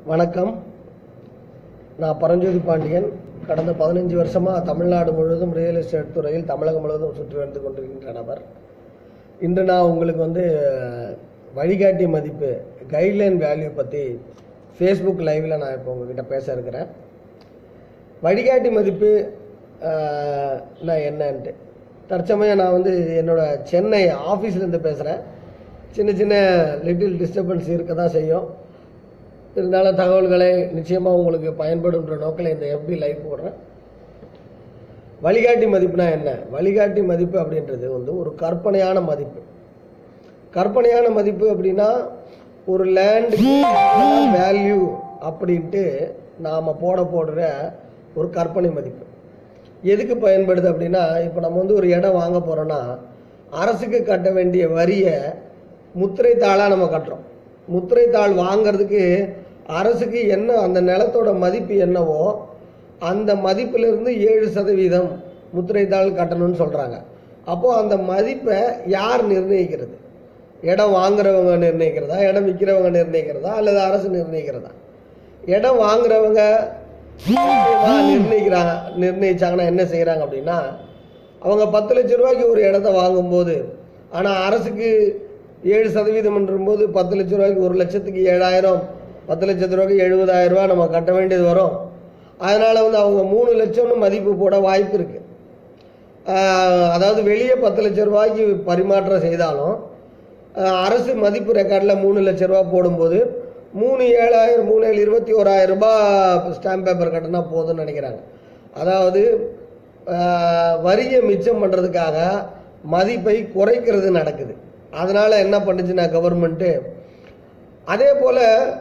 வணக்கம் நான் பரஞ்சோதி பாண்டியன் கடந்த பதினஞ்சு வருஷமாக தமிழ்நாடு முழுவதும் ரியல் எஸ்டேட் துறையில் தமிழகம் முழுவதும் சுற்றி வந்து கொண்டிருக்கின்ற நபர் இன்று நான் உங்களுக்கு வந்து வழிகாட்டி மதிப்பு கைட்லைன் வேல்யூ பற்றி ஃபேஸ்புக் லைவில் நான் இப்போ உங்ககிட்ட பேச இருக்கிறேன் வழிகாட்டி மதிப்பு ஆஹ், நான் என்னன்ட்டு தற்சமயம் நான் வந்து என்னோட சென்னை ஆஃபீஸ்லேருந்து பேசுகிறேன் சின்ன சின்ன லிட்டில் டிஸ்டர்பன்ஸ் இருக்க தான் செய்யும் இருந்தாலும் தகவல்களை நிச்சயமாக உங்களுக்கு பயன்படுன்ற நோக்கில் இந்த எஃபி லைவ் போடுறேன் வழிகாட்டி மதிப்புனா என்ன வழிகாட்டி மதிப்பு அப்படின்றது வந்து ஒரு கற்பனையான மதிப்பு கற்பனையான மதிப்பு அப்படின்னா ஒரு லேண்டுக்கு வேல்யூ அப்படின்ட்டு நாம் போட போடுற ஒரு கற்பனை மதிப்பு எதுக்கு பயன்படுது அப்படின்னா இப்போ நம்ம வந்து ஒரு இடம் வாங்க போகிறோன்னா அரசுக்கு கட்ட வேண்டிய வரியை முத்திரை தாளாக நம்ம கட்டுறோம் முத்திரை தாள் வாங்குறதுக்கு அரசுக்கு என்ன அந்த நிலத்தோட மதிப்பு என்னவோ அந்த மதிப்பிலிருந்து ஏழு சதவீதம் முத்திரை தாள் கட்டணும்னு சொல்கிறாங்க அப்போது அந்த மதிப்பை யார் நிர்ணயிக்கிறது இடம் வாங்குறவங்க நிர்ணயிக்கிறதா இடம் விற்கிறவங்க நிர்ணயிக்கிறதா அல்லது அரசு நிர்ணயிக்கிறதா இடம் வாங்குறவங்க தான் நிர்ணயிக்கிறாங்க நிர்ணயிச்சாங்கன்னா என்ன செய்கிறாங்க அப்படின்னா அவங்க பத்து லட்ச ரூபாய்க்கு ஒரு இடத்த வாங்கும்போது ஆனால் அரசுக்கு ஏழு சதவீதம் போது பத்து லட்ச ரூபாய்க்கு ஒரு லட்சத்துக்கு ஏழாயிரம் பத்து லட்சத்து ரூபாய்க்கு எழுபதாயிரம் ரூபாய் நம்ம கட்ட வேண்டியது வரும் அதனால் வந்து அவங்க மூணு லட்சம்னு மதிப்பு போட வாய்ப்பு இருக்குது அதாவது வெளியே பத்து லட்ச ரூபாய்க்கு பரிமாற்றம் செய்தாலும் ஆஹ் அரசு மதிப்பு ரெக்கார்டில் மூணு லட்ச ரூபா போடும்போது மூணு ஏழாயிரம் மூணு ஏழு இருபத்தி ஓராயிரம் ரூபாய் ஸ்டாம்ப் பேப்பர் கட்டினா போதும்னு நினைக்கிறாங்க அதாவது ஆஹ் வரியை மிச்சம் பண்ணுறதுக்காக மதிப்பை குறைக்கிறது நடக்குது அதனால் என்ன பண்ணுச்சுன்னா கவர்மெண்ட்டு அதே போல்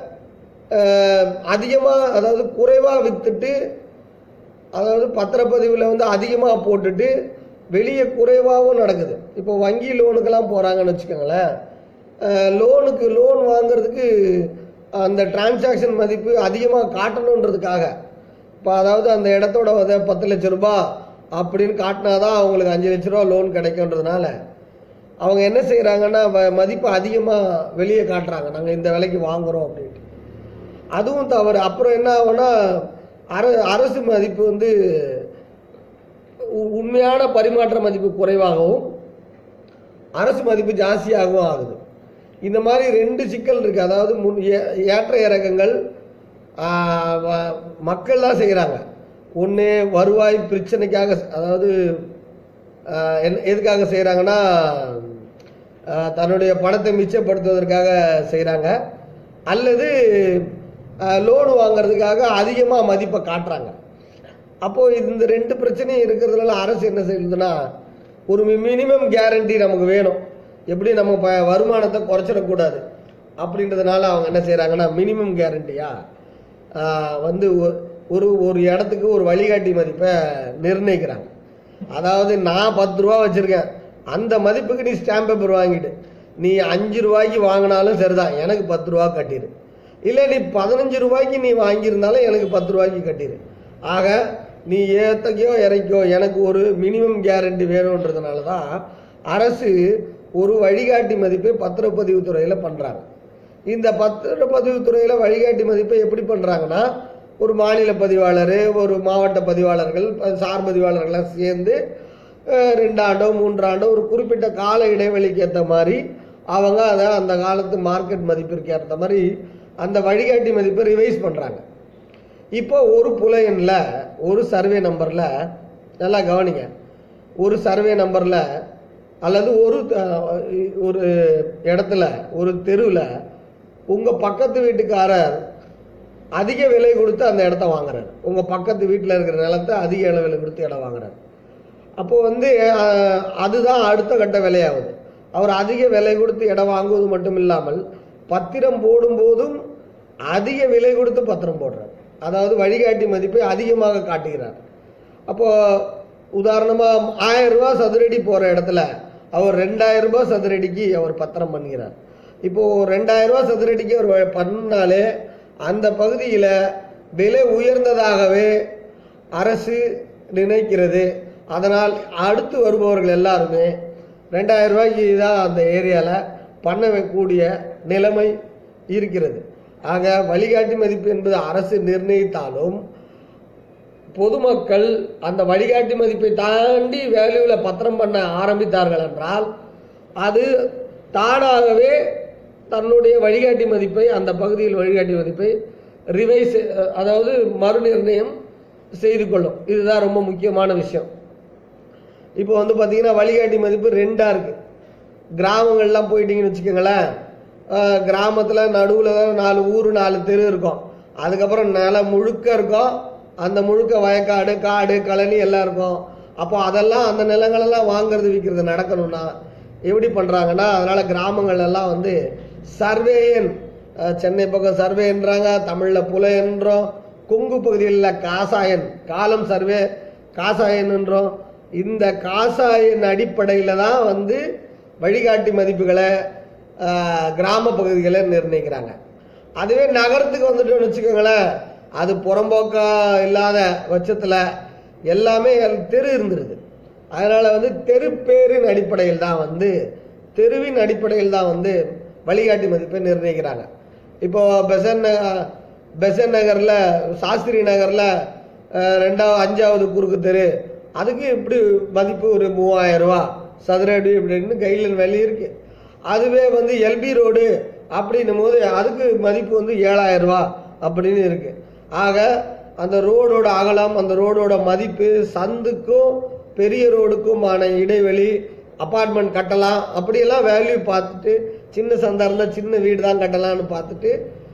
அதிகமாக அதாவது குறைவாக விற்றுட்டு அதாவது பத்திரப்பதிவில் வந்து அதிகமாக போட்டுட்டு வெளியே குறைவாகவும் நடக்குது இப்போ வங்கி லோனுக்கெல்லாம் போகிறாங்கன்னு வச்சுக்கோங்களேன் லோனுக்கு லோன் வாங்குறதுக்கு அந்த டிரான்சாக்ஷன் மதிப்பு அதிகமாக காட்டணுன்றதுக்காக இப்போ அதாவது அந்த இடத்தோட வந்து பத்து லட்ச ரூபாய் அப்படின்னு காட்டினாதான் அவங்களுக்கு அஞ்சு லட்ச ரூபா லோன் கிடைக்குன்றதுனால அவங்க என்ன செய்கிறாங்கன்னா மதிப்பு அதிகமாக வெளியே காட்டுறாங்க நாங்கள் இந்த விலைக்கு வாங்குறோம் அப்படின்ட்டு அதுவும் தவறு அப்புறம் என்ன ஆகும்னா அர அரசு மதிப்பு வந்து உ- உண்மையான பரிமாற்ற மதிப்பு குறைவாகவும் அரசு மதிப்பு ஜாஸ்தியாகவும் ஆகுது இந்த மாதிரி ரெண்டு சிக்கல் இருக்கு அதாவது முன் ஏ- ஏற்ற இறக்கங்கள் ஆ, வ- மக்கள் தான் செய்கிறாங்க ஒன்று வருவாய் பிரச்சனைக்காக அதாவது ஆ, என்ன எதுக்காக செய்கிறாங்கன்னா தன்னுடைய பணத்தை மிச்சப்படுத்துவதற்காக செய்கிறாங்க அல்லது லோன் வாங்குறதுக்காக அதிகமாக மதிப்பை காட்டுறாங்க அப்போது இந்த ரெண்டு பிரச்சனையும் இருக்கிறதுனால அரசு என்ன செய்யுதுன்னா ஒரு மினிமம் கேரண்டி நமக்கு வேணும் எப்படி நம்ம ப வருமானத்தை குறைச்சிடக்கூடாது அப்படின்றதுனால அவங்க என்ன செய்கிறாங்கன்னா மினிமம் கேரண்டியா வந்து ஒ- ஒரு ஒரு இடத்துக்கு ஒரு வழிகாட்டி மதிப்பை நிர்ணயிக்கிறாங்க அதாவது நான் பத்து ரூபா வச்சுருக்கேன் அந்த மதிப்புக்கு நீ ஸ்டாம்ப் பேப்பர் வாங்கிட்டு நீ அஞ்சு ரூபாய்க்கு வாங்கினாலும் சரிதான் எனக்கு பத்து ரூபா கட்டிடு இல்லை நீ பதினஞ்சு ரூபாய்க்கு நீ வாங்கியிருந்தாலும் எனக்கு பத்து ரூபாய்க்கு கட்டிடு ஆக நீ ஏத்தக்கையோ இறக்கியோ எனக்கு ஒரு மினிமம் கேரண்டி வேணுன்றதுனால தான் அரசு ஒரு வழிகாட்டி மதிப்பை பத்திரப்பதிவு துறையில் பண்ணுறாங்க இந்த பத்திரப்பதிவு துறையில் வழிகாட்டி மதிப்பை எப்படி பண்ணுறாங்கன்னா ஒரு மாநில பதிவாளர் ஒரு மாவட்ட பதிவாளர்கள் ப- சார் பதிவாளர்கள்லாம் சேர்ந்து அஹ், ரெண்டாண்டோ மூன்றாண்டோ ஒரு குறிப்பிட்ட கால இடைவெளிக்கு ஏற்ற மாதிரி அவங்க அதை அந்த காலத்து மார்க்கெட் மதிப்பிற்கு ஏற்ற மாதிரி அந்த வழிகாட்டி மதிப்பை ரிவைஸ் பண்ணுறாங்க இப்போ ஒரு புலையனில் ஒரு சர்வே நம்பரில் நல்லா கவனிங்க ஒரு சர்வே நம்பரில் அல்லது ஒரு அஹ், ஒரு இடத்துல ஒரு தெருவில் உங்கள் பக்கத்து வீட்டுக்காரர் அதிக விலை கொடுத்து அந்த இடத்த வாங்குறாரு உங்கள் பக்கத்து வீட்டில் இருக்கிற நிலத்தை அதிக விலை கொடுத்து இடம் வாங்குறாரு அப்போ வந்து அஹ், அதுதான் அடுத்த கட்ட விலையாகுது அவர் அதிக விலை கொடுத்து இடம் வாங்குவது மட்டும் இல்லாமல் பத்திரம் போடும்போதும் அதிக விலை கொடுத்து பத்திரம் போடுறார் அதாவது வழிகாட்டி மதிப்பை அதிகமாக காட்டுகிறார் அப்போ உதாரணமாக ஆயிரம் ரூபாய் சதுரடி போகிற இடத்துல அவர் ரெண்டாயிரம் ரூபாய் சதுரடிக்கு அவர் பத்திரம் பண்ணுகிறார் இப்போ ரெண்டாயிரம் ரூபாய் சதுரடிக்கு அவர் வ- பண்ணாலே அந்த பகுதியில் விலை உயர்ந்ததாகவே அரசு நினைக்கிறது அதனால் அடுத்து வருபவர்கள் எல்லாருமே ரெண்டாயிரம் ரூபாய்க்கு தான் அந்த ஏரியாவில் பண்ண கூடிய நிலைமை இருக்கிறது ஆக வழிகாட்டி மதிப்பு என்பது அரசு நிர்ணயித்தாலும் பொதுமக்கள் அந்த வழிகாட்டி மதிப்பை தாண்டி வேல்யூவில் பத்திரம் பண்ண ஆரம்பித்தார்கள் என்றால் அது தானாகவே தன்னுடைய வழிகாட்டி மதிப்பை அந்த பகுதியில் வழிகாட்டி மதிப்பை ரிவைஸ் அதாவது மறுநிர்ணயம் செய்து கொள்ளும் இதுதான் ரொம்ப முக்கியமான விஷயம் இப்போ வந்து பார்த்தீங்கன்னா வழிகாட்டி மதிப்பு ரெண்டாக இருக்குது கிராமங்கள்லாம் போயிட்டீங்கன்னு வச்சுக்கோங்களேன் கிராமத்தில் நடுவில் தான் நாலு ஊர் நாலு தெரு இருக்கும் அதுக்கப்புறம் நிலம் முழுக்க இருக்கும் அந்த முழுக்க வயக்காடு காடு கழனி எல்லாம் இருக்கும் அப்போ அதெல்லாம் அந்த நிலங்களெல்லாம் வாங்குறது விற்கிறது நடக்கணும்னா எப்படி பண்ணுறாங்கன்னா அதனால் கிராமங்கள் எல்லாம் வந்து சர்வேயன் அஹ், சென்னை பக்கம் சர்வேன்றாங்க தமிழில் புலையன்றோம் கொங்கு பகுதிகளில் காசாயன் காலம் சர்வே காசாயன்ன்றோம் இந்த காசாயன் அடிப்படையில் தான் வந்து வழிகாட்டி மதிப்புகளை அஹ், கிராம பகுதிகளை நிர்ணயிக்கிறாங்க அதுவே நகரத்துக்கு வந்துட்டோம்னு வச்சுக்கோங்களேன் அது புறம்போக்கா இல்லாத பட்சத்தில் எல்லாமே தெரு இருந்துருது அதனால வந்து தெரு பேரின் அடிப்படையில் தான் வந்து தெருவின் அடிப்படையில் தான் வந்து வழிகாட்டி மதிப்பை நிர்ணயிக்கிறாங்க இப்போ பெசன் ந- பெசன் நகரில் சாஸ்திரி நகரில் ரெண்டாவது அஞ்சாவது குறுக்கு தெரு அதுக்கு இப்படி மதிப்பு ஒரு மூவாயிரம் ரூபா சதுர அடி இப்படின்னு கையில் வெளி இருக்கு அதுவே வந்து எல்பி ரோடு அப்படின்னும் போது அதுக்கு மதிப்பு வந்து ஏழாயிரம் ரூபா அப்படின்னு இருக்கு ஆக அந்த ரோடோட அகலம் அந்த ரோடோட மதிப்பு சந்துக்கும் பெரிய ரோடுக்குமான இடைவெளி அப்பார்ட்மெண்ட் கட்டலாம் அப்படியெல்லாம் வேல்யூ பார்த்துட்டு சின்ன சந்தா இருந்தால் சின்ன வீடு தான் கட்டலாம்னு பார்த்துட்டு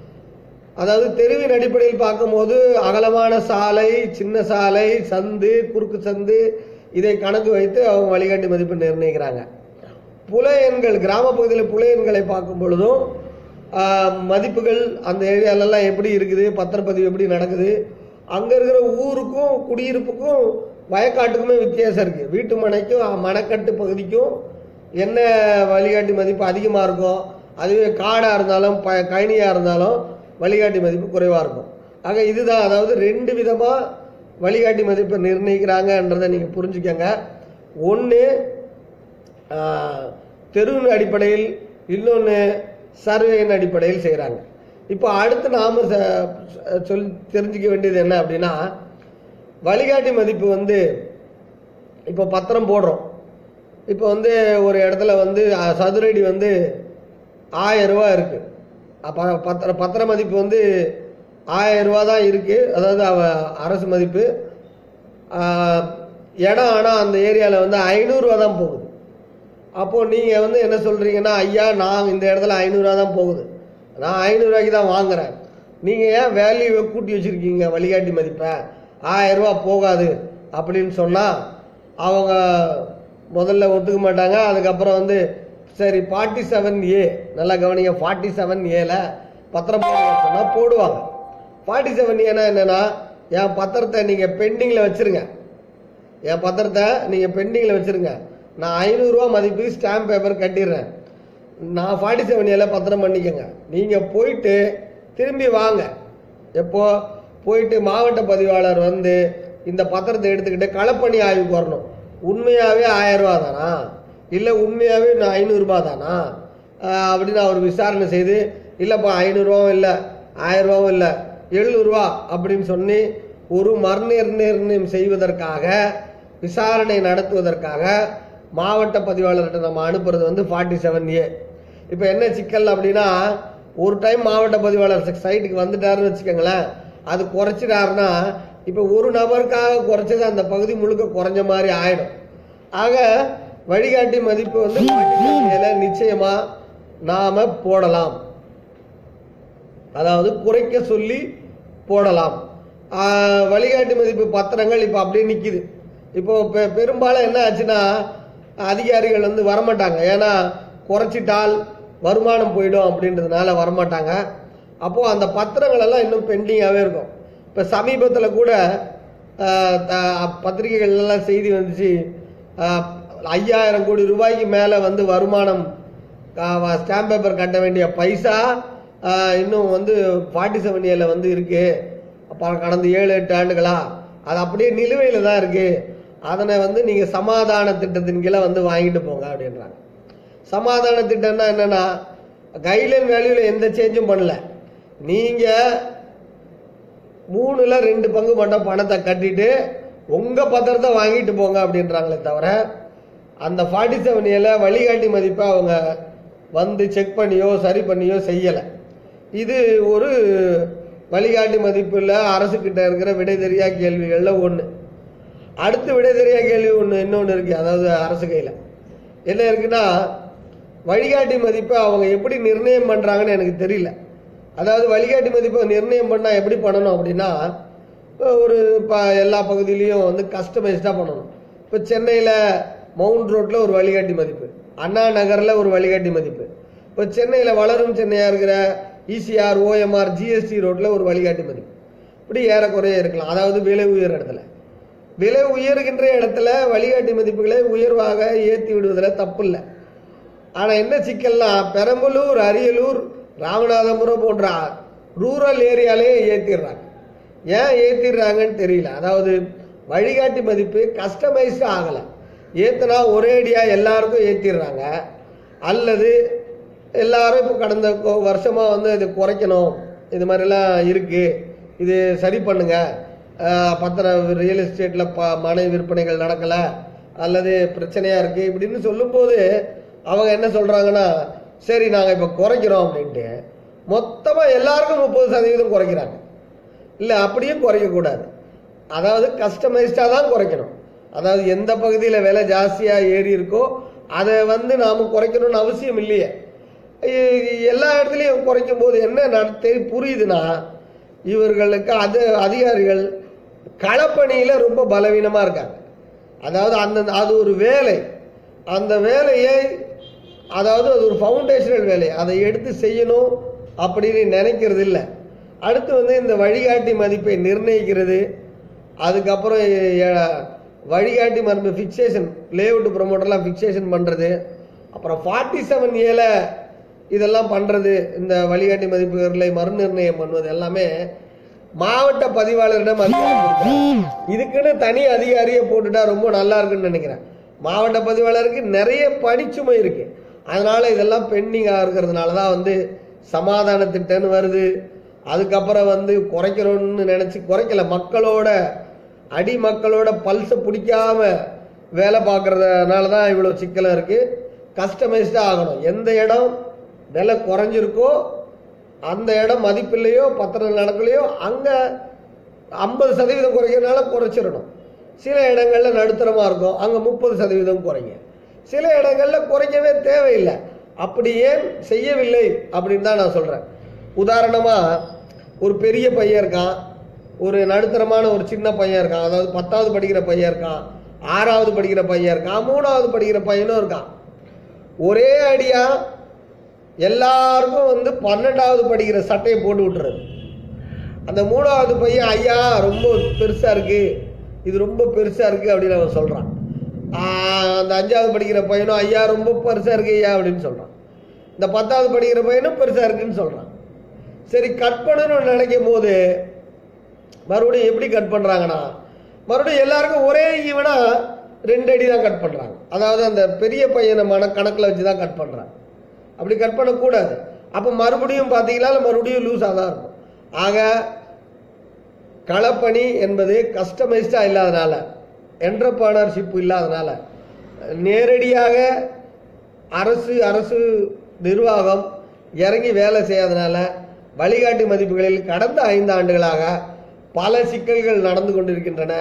அதாவது தெருவின் அடிப்படையில் பார்க்கும்போது அகலமான சாலை சின்ன சாலை சந்து குறுக்கு சந்து இதை கணக்கு வைத்து அவங்க வழிகாட்டி மதிப்பு நிர்ணயிக்கிறாங்க புலையன்கள் கிராம பகுதியில் புலையன்களை பார்க்கும் பொழுதும் ஆஹ், மதிப்புகள் அந்த ஏரியாலெல்லாம் எப்படி இருக்குது பத்திரப்பதிவு எப்படி நடக்குது அங்கே இருக்கிற ஊருக்கும் குடியிருப்புக்கும் வயக்காட்டுக்குமே வித்தியாசம் இருக்குது வீட்டு மனைக்கும் அஹ், மணக்கட்டு பகுதிக்கும் என்ன வழிகாட்டி மதிப்பு அதிகமாக இருக்கும் அதுவே காடாக இருந்தாலும் ப கழனியாக இருந்தாலும் வழிகாட்டி மதிப்பு குறைவாக இருக்கும் ஆக இதுதான் அதாவது ரெண்டு விதமாக வழிகாட்டி மதிப்பை நிர்ணயிக்கிறாங்கன்றதை நீங்கள் புரிஞ்சுக்கங்க ஒன்று தெருவின் அடிப்படையில் இன்னொன்று சர்வேயின் அடிப்படையில் செய்கிறாங்க இப்போ அடுத்து நாம் சொல் தெரிஞ்சுக்க வேண்டியது என்ன அப்படின்னா வழிகாட்டி மதிப்பு வந்து இப்போ பத்திரம் போடுறோம் இப்போ வந்து ஒரு இடத்துல வந்து அஹ், சதுரடி வந்து ஆயிரம் ரூபா இருக்கு அப்போ பத்திர பத்திர மதிப்பு வந்து ஆயிரம் ரூபா தான் இருக்கு அதாவது அவ அரசு மதிப்பு ஆஹ், இடம் ஆனால் அந்த ஏரியாவில் வந்து ஐநூறுரூவா தான் போகுது அப்போ நீங்கள் வந்து என்ன சொல்கிறீங்கன்னா ஐயா நான் இந்த இடத்துல ஐநூறுரூவா தான் போகுது நான் ஐநூறுரூவாய்க்கு தான் வாங்குறேன் நீங்கள் ஏன் வேல்யூவை கூட்டி வச்சுருக்கீங்க வழிகாட்டி மதிப்பை ஆயிரம் ரூபா போகாது அப்படின்னு சொன்னால் அவங்க முதல்ல ஒத்துக்க மாட்டாங்க அதுக்கப்புறம் வந்து சரி ஃபார்ட்டி செவன் ஏ நல்லா கவனிங்க ஃபார்ட்டி செவன் ஏல பத்திரம் போடுங்கன்னு சொன்னால் போடுவாங்க ஃபார்ட்டி செவன் ஏன்னா என்னென்னா என் பத்திரத்தை நீங்கள் பெண்டிங்கில் வச்சுருங்க என் பத்திரத்தை நீங்கள் பெண்டிங்கில் வச்சுருங்க நான் ஐநூறுரூவா மதிப்புக்கு ஸ்டாம்ப் பேப்பர் கட்டிடுறேன் நான் ஃபார்ட்டி செவன் ஏல பத்திரம் பண்ணிக்கோங்க நீங்கள் போயிட்டு திரும்பி வாங்க எப்போ போயிட்டு மாவட்ட பதிவாளர் வந்து இந்த பத்திரத்தை எடுத்துக்கிட்டு களப்பணி ஆய்வுக்கு வரணும் உண்மையாகவே ஆயிரம் ரூபா தானா இல்லை உண்மையாகவே நான் ஐநூறுரூபா தானா ஆஹ் அப்படின்னு அவர் விசாரணை செய்து இல்லைப்பா ஐநூறுரூவாவும் இல்லை ஆயிரரூபாவும் இல்லை எழுநூறுவா அப்படின்னு சொல்லி ஒரு மறுநிர்ணயம் செய்வதற்காக விசாரணை நடத்துவதற்காக மாவட்ட பதிவாளர்கிட்ட நம்ம அனுப்புறது வந்து ஃபார்ட்டி செவன் ஏ இப்போ என்ன சிக்கல் அப்படின்னா ஒரு டைம் மாவட்ட பதிவாளர் சைட்டுக்கு வந்துட்டாருன்னு வச்சுக்கோங்களேன் அது குறைச்சிட்டாருன்னா இப்போ ஒரு நபருக்காக குறைச்சது அந்த பகுதி முழுக்க குறைஞ்ச மாதிரி ஆயிடும் ஆக வழிகாட்டி மதிப்பு வந்து 47 ஏல நிச்சயமா நாம போடலாம் அதாவது குறைக்க சொல்லி போடலாம் ஆஹ் வழிகாட்டி மதிப்பு பத்திரங்கள் இப்போ அப்படியே நிக்குது இப்போ பெ- பெரும்பாலும் என்ன ஆச்சுன்னா அதிகாரிகள் வந்து வரமாட்டாங்க ஏன்னா குறைச்சிட்டால் வருமானம் போயிடும் அப்படின்றதுனால வரமாட்டாங்க அப்போ அந்த பத்திரங்கள் எல்லாம் இன்னும் பெண்டிங்காகவே இருக்கும் இப்போ சமீபத்தில் கூட ஆஹ் த- பத்திரிகைகள் எல்லாம் செய்தி வந்துச்சு ஆஹ் ஐயாயிரம் கோடி ரூபாய்க்கு மேலே வந்து வருமானம் ஸ்டாம்ப் பேப்பர் கட்ட வேண்டிய பைசா ஆஹ் இன்னும் வந்து ஃபார்ட்டி செவன் ஏல வந்து இருக்கு அப்ப கடந்த ஏழு எட்டு ஆண்டுகளா அது அப்படியே நிலுவையில் தான் இருக்கு அதனை வந்து நீங்க சமாதான திட்டத்தின் கீழே வந்து வாங்கிட்டு போங்க அப்படின்றாங்க சமாதான திட்டம்னா என்னன்னா கைட்லைன் வேல்யூல எந்த சேஞ்சும் பண்ணல நீங்க மூணுல ரெண்டு பங்கு மட்டும் பணத்தை கட்டிட்டு உங்க பத்திரத்தை வாங்கிட்டு போங்க அப்படின்றாங்களே தவிர அந்த ஃபார்ட்டி செவன் ஏல வழிகாட்டி மதிப்பை அவங்க வந்து செக் பண்ணியோ சரி பண்ணியோ செய்யலை இது ஒரு வழிகாட்டி மதிப்புல அரசு கிட்ட இருக்கிற விடை தெரியா கேள்விகள்ல ஒன்று அடுத்து விடை தெரியா கேள்வி ஒன்று இன்னொன்று இருக்கு அதாவது அரசு கையில் என்ன இருக்குன்னா வழிகாட்டி மதிப்பை அவங்க எப்படி நிர்ணயம் பண்றாங்கன்னு எனக்கு தெரியல அதாவது வழிகாட்டி மதிப்பை நிர்ணயம் பண்ணா எப்படி பண்ணணும் அப்படின்னா ஒரு ப எல்லா பகுதியிலையும் வந்து கஸ்டமைஸ்டாக பண்ணணும் இப்போ சென்னையில் மவுண்ட் ரோட்டில் ஒரு வழிகாட்டி மதிப்பு அண்ணா நகரில் ஒரு வழிகாட்டி மதிப்பு இப்போ சென்னையில் வளரும் சென்னையாக இருக்கிற இசிஆர் ஓஎம்ஆர் ஜிஎஸ்டி ரோட்டில் ஒரு வழிகாட்டி மதிப்பு இப்படி ஏறக்குறைய இருக்கலாம் அதாவது விலை உயர் இடத்துல விலை உயர்கின்ற இடத்துல வழிகாட்டி மதிப்புகளை உயர்வாக ஏற்றி விடுவதில் தப்பு இல்லை ஆனால் என்ன சிக்கல்னா பெரம்பலூர் அரியலூர் ராமநாதபுரம் போன்ற ரூரல் ஏரியாலே ஏற்றிடுறாங்க ஏன் ஏற்றிடுறாங்கன்னு தெரியல அதாவது வழிகாட்டி மதிப்பு கஸ்டமைஸ்டு ஆகலை ஏற்றினா ஒரேடியா எல்லாருக்கும் ஏற்றிடுறாங்க அல்லது எல்லாரும் இப்போ கடந்த கொ- வருஷமா வந்து இது குறைக்கணும் இது மாதிரிலாம் இருக்கு இது சரி பண்ணுங்க அஹ், பத்திர ரியல் எஸ்டேட்ல ப மனை விற்பனைகள் நடக்கல அல்லது பிரச்சனையா இருக்கு இப்படின்னு சொல்லும்போது அவங்க என்ன சொல்றாங்கன்னா சரி நாங்க இப்ப குறைக்கிறோம் அப்படின்ட்டு மொத்தமா எல்லாருக்கும் முப்பது சதவீதம் குறைக்கிறாங்க இல்ல அப்படியும் குறைக்க கூடாது அதாவது கஸ்டமைஸ்டா தான் குறைக்கணும் அதாவது எந்த பகுதியில விலை ஜாஸ்தியா ஏறி இருக்கோ அதை வந்து நாம குறைக்கணும்னு அவசியம் இல்லையே இ- எல்லா இடத்துலையும் குறைக்கும் போது என்ன நடத்தி புரியுதுன்னா இவர்களுக்கு அது அதிகாரிகள் களப்பணியில ரொம்ப பலவீனமா இருக்காங்க அதாவது அந்த அது ஒரு வேலை அந்த வேலையை அதாவது அது ஒரு ஃபவுண்டேஷனல் வேலை அதை எடுத்து செய்யணும் அப்படின்னு நினைக்கிறது இல்லை அடுத்து வந்து இந்த வழிகாட்டி மதிப்பை நிர்ணயிக்கிறது அதுக்கப்புறம் எ- வழிகாட்டி மரபு ஃபிக்சேஷன் லேஅவுட் ப்ரொமோட்டர்லாம் ஃபிக்சேஷன் பண்ணுறது அப்புறம் ஃபார்ட்டி செவன் ஏல இதெல்லாம் பண்ணுறது இந்த வழிகாட்டி மதிப்புகளை மறுநிர்ணயம் பண்ணுவது எல்லாமே மாவட்ட பதிவாளரிடம் அதிகாரம் கொடுக்குறாங்க. இதுக்குன்னு தனி அதிகாரியை போட்டுட்டா ரொம்ப நல்லா இருக்குன்னு நினைக்கிறேன் மாவட்ட பதிவாளருக்கு நிறைய பணிச்சுமை இருக்கு அதனால இதெல்லாம் பெண்டிங்காக இருக்கிறதுனால தான் வந்து சமாதான திட்டம்னு வருது அதுக்கப்புறம் வந்து குறைக்கிறோம்னு நினைச்சு குறைக்கல மக்களோட அடி மக்களோட பல்ஸை பிடிக்காம வேலை பார்க்கறதுனால தான் இவ்வளோ சிக்கலாக இருக்கு கஸ்டமைஸ்டாக ஆகணும் எந்த இடம் விலை குறைஞ்சிருக்கோ அந்த இடம் மதிப்பில்லையோ பத்திரம் நடக்கலையோ அங்கே ஐம்பது சதவீதம் குறைக்கிறதுனால குறைச்சிடணும் சில இடங்கள்ல நடுத்தரமா இருக்கும் அங்க முப்பது சதவீதம் குறைங்க சில இடங்கள்ல குறைக்கவே தேவையில்லை அப்படி ஏன் செய்யவில்லை அப்படின்னு தான் நான் சொல்றேன் உதாரணமா ஒரு பெரிய பையன் இருக்கான் ஒரு நடுத்தரமான ஒரு சின்ன பையன் இருக்கான் அதாவது பத்தாவது படிக்கிற பையன் இருக்கான் ஆறாவது படிக்கிற பையன் இருக்கான் மூணாவது படிக்கிற பையனும் இருக்கான் ஒரே அடியா எல்லாருக்கும் வந்து பன்னெண்டாவது படிக்கிற சட்டையை போட்டு விட்டுறது அந்த மூணாவது பையன் ஐயா ரொம்ப பெருசா இருக்கு இது ரொம்ப பெருசா இருக்கு அப்படின்னு அவன் சொல்றான் ஆஹ் அந்த அஞ்சாவது படிக்கிற பையனும் ஐயா ரொம்ப பெருசா இருக்கு ஐயா அப்படின்னு சொல்றான் இந்த பத்தாவது படிக்கிற பையனும் பெருசா இருக்குன்னு சொல்றான் சரி கட் பண்ணணும்னு நினைக்கும் போது மறுபடியும் எப்படி கட் பண்றாங்கன்னா மறுபடியும் எல்லாருக்கும் ஒரே ஈவனா ரெண்டு அடி தான் கட் பண்றாங்க அதாவது அந்த பெரிய பையனை மன கணக்கில் வச்சு தான் கட் பண்றாங்க அப்படி கட் பண்ணக்கூடாது அப்போ மறுபடியும் பார்த்தீங்கன்னா மறுபடியும் லூஸாக தான் இருக்கும் ஆக களப்பணி என்பது கஸ்டமைஸ்டாக இல்லாதனால என்டர்பிரனர்ஷிப் இல்லாதனால நேரடியாக அரசு அரசு நிர்வாகம் இறங்கி வேலை செய்யாதனால வழிகாட்டி மதிப்புகளில் கடந்த ஐந்து ஆண்டுகளாக பல சிக்கல்கள் நடந்து கொண்டிருக்கின்றன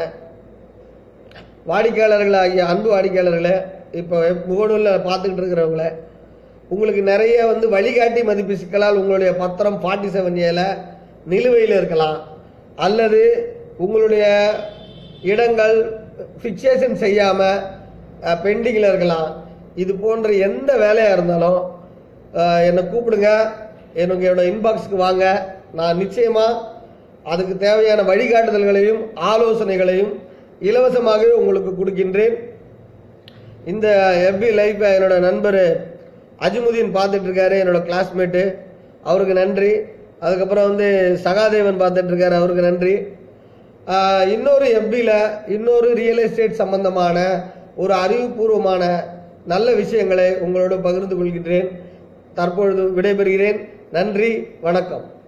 வாடிக்கையாளர்களாகிய அன்பு வாடிக்கையாளர்களே இப்போ முகநூலில் பார்த்துக்கிட்டு இருக்கிறவங்கள உங்களுக்கு நிறைய வந்து வழிகாட்டி மதிப்பு சிக்கலால் உங்களுடைய பத்திரம் ஃபார்ட்டி செவன் ஏல நிலுவையில் இருக்கலாம் அல்லது உங்களுடைய இடங்கள் ஃபிக்சேஷன் செய்யாமல் பெண்டிங்கில் இருக்கலாம் இது போன்ற எந்த வேலையாக இருந்தாலும் அஹ், என்னை கூப்பிடுங்க எனக்கு என்னோட இன்பாக்ஸ்க்கு வாங்க நான் நிச்சயமாக அதுக்கு தேவையான வழிகாட்டுதல்களையும் ஆலோசனைகளையும் இலவசமாகவே உங்களுக்கு கொடுக்கின்றேன் இந்த எஃபி லைஃப் என்னோட நண்பர் அஜிமுதீன் பார்த்துட்டு இருக்காரு என்னோட கிளாஸ்மேட்டு அவருக்கு நன்றி அதுக்கப்புறம் வந்து சகாதேவன் பார்த்துட்டு இருக்காரு அவருக்கு நன்றி ஆஹ் இன்னொரு எஃபியில் இன்னொரு ரியல் எஸ்டேட் சம்பந்தமான ஒரு அறிவுபூர்வமான நல்ல விஷயங்களை உங்களோடு பகிர்ந்து கொள்கின்றேன் தற்பொழுது விடைபெறுகிறேன் நன்றி வணக்கம்